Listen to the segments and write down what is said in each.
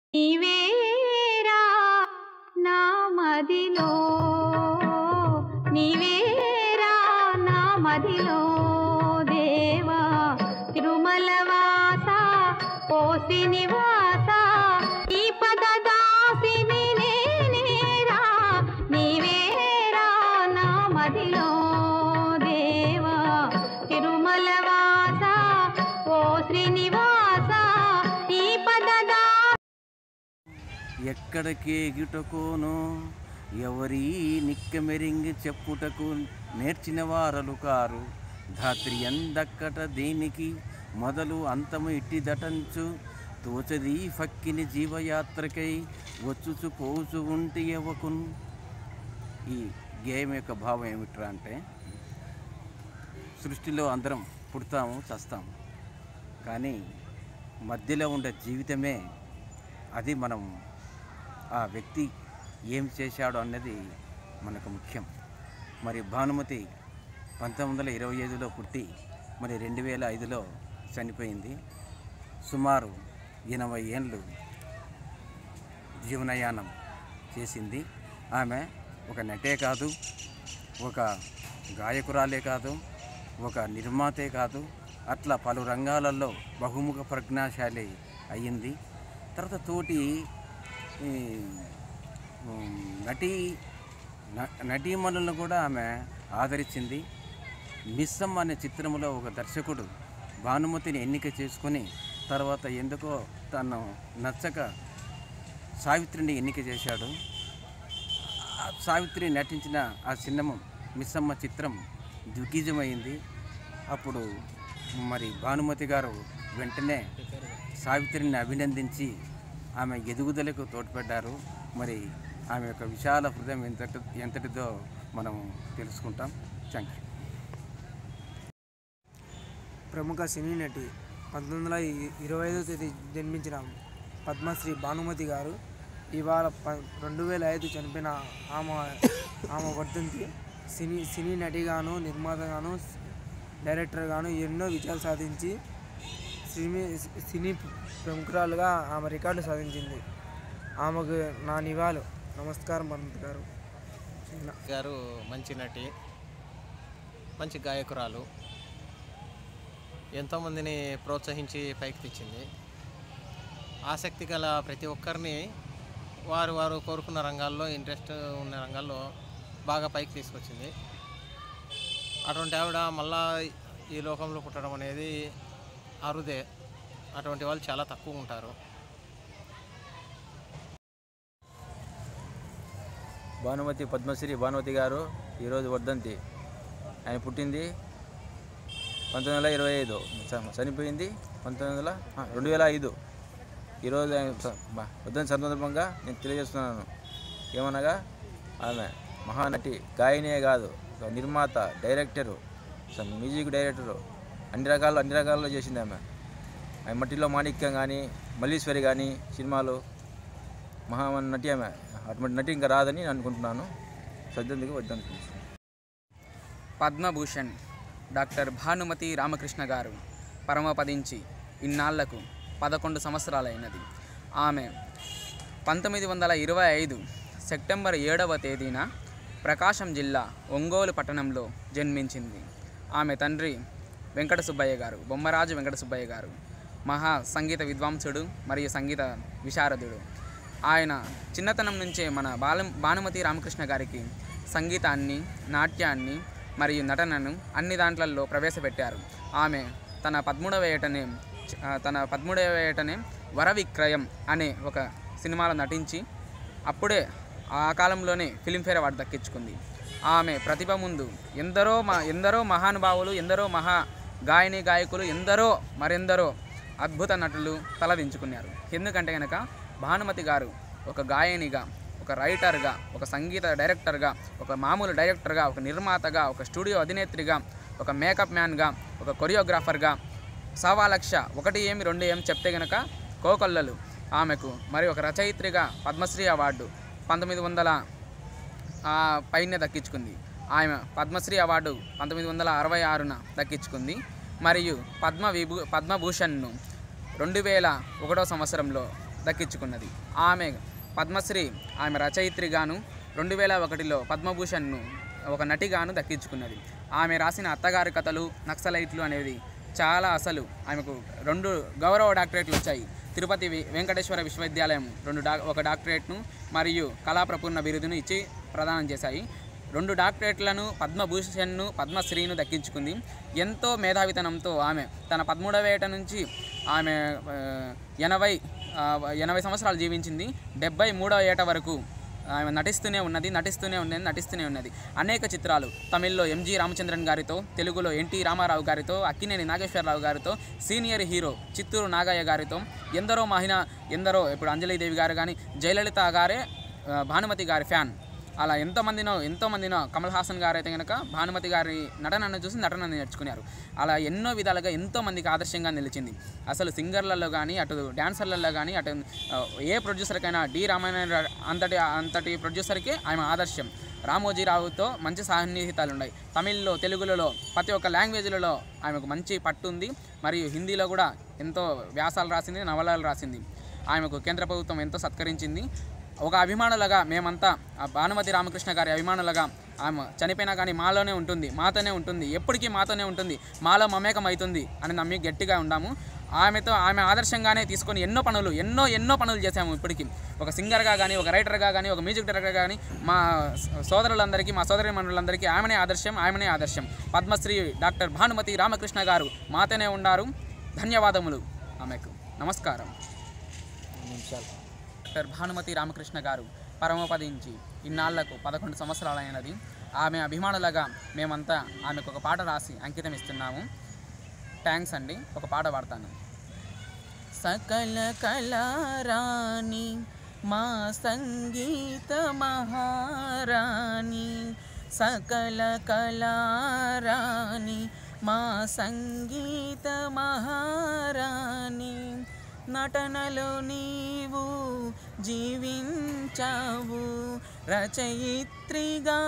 నీవేరా నా మదిలో నీవేరా నా మదిలో దేవా తిరుమల వాస ఓ శ్రీనివాస ఈ పద దాసిని నేనేరా నీవేరా నా మదిలో దేవా తిరుమల వాస ఓ శ్రీనివాస ఈ పద దా ఎక్కడికి ఎగుటకును ఎవరి నిక్కమెరింగి చెప్పుటకు నేర్చిన వారలు కారు ధాత్రి ఎందక్కట దేనికి మొదలు అంతము ఇట్టిదటంచు తోచది ఫక్కిని జీవయాత్రకై వచ్చుచు పోచు ఉంటి ఎవకున్ ఈ గేమ్ యొక్క భావం ఏమిట్రా అంటే సృష్టిలో అందరం పుడతాము చస్తాము కానీ మధ్యలో ఉండే జీవితమే అది మనం ఆ వ్యక్తి ఏం చేశాడు అన్నది మనకు ముఖ్యం మరి భానుమతి పంతొమ్మిది వందల ఇరవై ఐదులో పుట్టి మరి రెండు వేల ఐదులో చనిపోయింది సుమారు ఎనభై ఏండ్లు జీవనయానం చేసింది ఆమె ఒక నటే కాదు ఒక గాయకురాలే కాదు ఒక నిర్మాతే కాదు అట్లా పలు రంగాలలో బహుముఖ ప్రజ్ఞాశాలి అయ్యింది తర్వాత తోటి ఈ, ఉమ్, నటీ న- నటీమణులను కూడా ఆమె ఆదరించింది మిస్సమ్మ అనే చిత్రంలో ఒక దర్శకుడు భానుమతిని ఎన్నిక చేసుకొని తర్వాత ఎందుకో తను నచ్చక సావిత్రిని ఎన్నిక చేశాడు ఆ సావిత్రి నటించిన ఆ సినిమా మిస్సమ్మ చిత్రం దిగ్విజమైంది అప్పుడు మరి భానుమతి గారు వెంటనే సావిత్రిని అభినందించి ఆమె ఎదుగుదలకు తోడ్పడ్డారు మరి ఆమె యొక్క విశాల హృదయం ఎంతటి ఎంతటిదో మనం తెలుసుకుంటాం థ్యాంక్ యూ ప్రముఖ సినీ నటి పంతొమ్మిది వందల ఇ- ఇరవై ఐదో తేదీ జన్మించిన పద్మశ్రీ భానుమతి గారు ఇవాళ ప రెండు వేల ఐదు చనిపోయిన ఆమె ఆమె వర్ధంతి సినీ సినీ నటిగాను నిర్మాతగాను డైరెక్టర్గాను ఎన్నో విజయాలు సాధించి సినీ సినీ ప్రముఖురాలుగా ఆమె రికార్డు సాధించింది ఆమెకు నా నివాళు నమస్కారం భానుమతి గారు గారు మంచి నటి మంచి గాయకురాలు ఎంతోమందిని ప్రోత్సహించి పైకి తెచ్చింది ఆసక్తి గల ప్రతి ఒక్కరిని వారు వారు కోరుకున్న రంగాల్లో ఇంట్రెస్ట్ ఉన్న రంగాల్లో బాగా పైకి తీసుకొచ్చింది అటువంటి ఆవిడ మళ్ళా ఈ లోకంలో పుట్టడం అనేది అరుదే అటువంటి వాళ్ళు చాలా తక్కువ ఉంటారు భానుమతి పద్మశ్రీ భానుమతి గారు ఈరోజు వర్ధంతి ఆయన పుట్టింది పంతొమ్మిది వందల ఇరవై ఐదు చ- చనిపోయింది పంతొమ్మిది వందల ఆ, రెండు వేల ఐదు ఈరోజు ఆయన స- బ- వర్ధంతి సందర్భంగా నేను తెలియజేస్తున్నాను ఏమనగా ఆమె మహానటి గాయనే కాదు ఒక నిర్మాత డైరెక్టరు స- మ్యూజిక్ డైరెక్టరు అన్ని రకాలు అన్ని రకాల్లో చేసింది ఆమె ఆమె మట్టిలో మాణిక్యం కానీ మల్లీశ్వరి కానీ సినిమాలు మహా నటి ఆమె అటువంటి నటి ఇంకా రాదని నేను అనుకుంటున్నాను సద్దందుకు వద్దందుకు పద్మభూషణ్ డాక్టర్ భానుమతి రామకృష్ణ గారు పరమపదించి ఇన్నాళ్లకు పదకొండు సంవత్సరాలైనది ఆమె పంతొమ్మిది వందల ఇరవై ఐదు సెప్టెంబర్ ఏడవ తేదీన ప్రకాశం జిల్లా ఒంగోలు పట్టణంలో జన్మించింది ఆమె తండ్రి వెంకట సుబ్బయ్య గారు బొమ్మరాజు వెంకట సుబ్బయ్య గారు మహా సంగీత విద్వాంసుడు మరియు సంగీత విశారదుడు ఆయన చిన్నతనం నుంచే మన బాల భానుమతి రామకృష్ణ గారికి సంగీతాన్ని నాట్యాన్ని మరియు నటనను అన్ని దాంట్లలో ప్రవేశపెట్టారు ఆమె తన పదమూడవ ఏటనే ఆ, తన పదమూడవ ఏటనే వర విక్రయం అనే ఒక సినిమాలో నటించి అప్పుడే ఆ కాలంలోనే ఫిలింఫేర్ అవార్డు దక్కించుకుంది ఆమె ప్రతిభ ముందు ఎందరో మా ఎందరో మహానుభావులు ఎందరో మహా గాయని గాయకులు ఎందరో మరెందరో అద్భుత నటులు తలదించుకున్నారు ఎందుకంటే కనుక భానుమతి గారు ఒక గాయనిగా ఒక రైటర్గా ఒక సంగీత డైరెక్టర్గా ఒక మామూలు డైరెక్టర్గా ఒక నిర్మాతగా ఒక స్టూడియో అధినేత్రిగా ఒక మేకప్ మ్యాన్గా ఒక కొరియోగ్రాఫర్గా సవా లక్ష ఒకటి ఏమి రెండు ఏం చెప్తే గనక కోకొల్లలు ఆమెకు మరి ఒక రచయిత్రిగా పద్మశ్రీ అవార్డు పంతొమ్మిది వందల ఆ, పైనే దక్కించుకుంది ఆమె పద్మశ్రీ అవార్డు పంతొమ్మిది వందల అరవై ఆరున దక్కించుకుంది మరియు పద్మ విభూ పద్మభూషణ్ను రెండు వేల ఒకటో సంవత్సరంలో దక్కించుకున్నది ఆమె పద్మశ్రీ ఆమె రచయిత్రిగాను రెండు వేల ఒకటిలో పద్మభూషణ్ను ఒక నటిగాను దక్కించుకున్నది ఆమె రాసిన అత్తగారి కథలు నక్సలైట్లు అనేది చాలా అసలు ఆమెకు రెండు గౌరవ డాక్టరేట్లు వచ్చాయి తిరుపతి వి- వెంకటేశ్వర విశ్వవిద్యాలయం రెండు డా ఒక డాక్టరేట్ను మరియు కళాప్రపూర్ణ బిరుదును ఇచ్చి ప్రదానం చేశాయి రెండు డాక్టరేట్లను పద్మభూషణ్ను పద్మశ్రీను దక్కించుకుంది ఎంతో మేధావితనంతో ఆమె తన పదమూడవ ఏట నుంచి ఆమె ఆ, ఎనభై ఆ, ఎనభై సంవత్సరాలు జీవించింది డెబ్బై మూడవ ఏట వరకు ఆమె నటిస్తూనే ఉన్నది నటిస్తూనే ఉన్నది నటిస్తూనే ఉన్నది అనేక చిత్రాలు తమిళ్లో ఎంజి రామచంద్రన్ గారితో తెలుగులో ఎన్టీ రామారావు గారితో అక్కినేని నాగేశ్వరరావు గారితో సీనియర్ హీరో చిత్తూరు నాగయ్య గారితో ఎందరో మహిళ ఎందరో ఇప్పుడు అంజలీదేవి గారు కానీ జయలలిత గారే ఆ, భానుమతి గారి ఫ్యాన్ అలా ఎంతోమందినో ఎంతోమందినో కమల్ హాసన్ గారు అయితే కనుక భానుమతి గారి నటనను చూసి నటనను నేర్చుకున్నారు అలా ఎన్నో విధాలుగా ఎంతో మందికి ఆదర్శంగా నిలిచింది అసలు సింగర్లలో కానీ అటు డ్యాన్సర్లలో కానీ అటు ఆ, ఏ ప్రొడ్యూసర్కైనా డి రామాయణ అంతటి అంతటి ప్రొడ్యూసర్కి ఆమె ఆదర్శం రామోజీరావుతో మంచి సన్నిహితాలు ఉన్నాయి తమిళ్లో తెలుగులలో ప్రతి ఒక్క లాంగ్వేజ్లలో ఆమెకు మంచి పట్టు ఉంది మరియు హిందీలో కూడా ఎంతో వ్యాసాలు రాసింది నవలలు రాసింది ఆమెకు కేంద్ర ప్రభుత్వం ఎంతో సత్కరించింది ఒక అభిమానులుగా మేమంతా ఆ భానుమతి రామకృష్ణ గారి అభిమానులుగా ఆమె చనిపోయినా కానీ మాలోనే ఉంటుంది మాతోనే ఉంటుంది ఎప్పటికీ మాతోనే ఉంటుంది మాలో మమేకం అవుతుంది అని నమ్మి గట్టిగా ఉండాము ఆమెతో ఆమె ఆదర్శంగానే తీసుకొని ఎన్నో పనులు ఎన్నో ఎన్నో పనులు చేశాము ఇప్పటికీ ఒక సింగర్గా కానీ ఒక రైటర్గా కానీ ఒక మ్యూజిక్ డైరెక్టర్గా కానీ మా సోదరులందరికీ మా సోదరి మనులందరికీ ఆమెనే ఆదర్శం ఆమెనే ఆదర్శం పద్మశ్రీ డాక్టర్ భానుమతి రామకృష్ణ గారు మాతోనే ఉండారు ధన్యవాదములు ఆమెకు నమస్కారం డాక్టర్ భానుమతి రామకృష్ణ గారు పరమపదించి ఇన్నాళ్లకు పదకొండు సంవత్సరాలైనది ఆమె అభిమానులుగా మేమంతా ఆమెకు ఒక పాట రాసి అంకితం ఇస్తున్నాము థ్యాంక్స్ అండి ఒక పాట పాడతాను సకల కళారాణి మా సంగీత మహారాణి సకల కళారాణి మా సంగీత మహారాణి నటనలో నీవు జీవించావు రచయిత్రిగా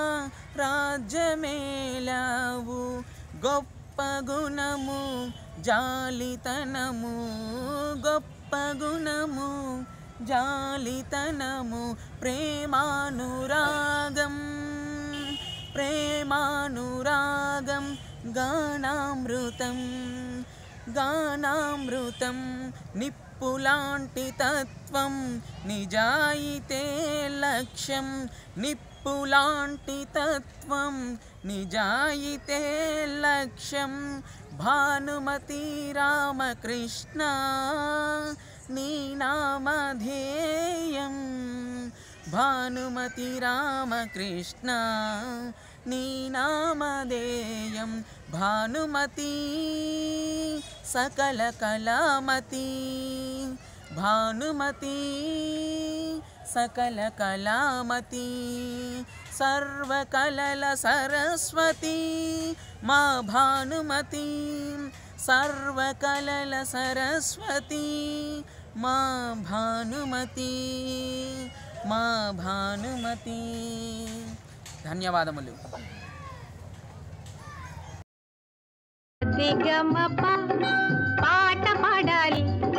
రాజ్యమేలావు గొప్ప గుణము జాలితనము గొప్ప గుణము జాలితనము ప్రేమానురాగం ప్రేమానురాగం గానామృతం గానామృతం నిప్పులాంటి తత్వం నిజాయితే లక్ష్యం నిప్పులాంటి తత్వం నిజాయితే లక్ష్యం భానుమతి రామకృష్ణ నీ నామధేయం భానుమతి రామకృష్ణ నీ నామధేయం భానుమతి సకల కళామతి భానుమతి సకల కళామతి సర్వకళల సరస్వతి మా భానుమతి సర్వకళల సరస్వతి మా భానుమతి మా భానుమతి ధన్యవాదములు దిగమప పాట పాడాలి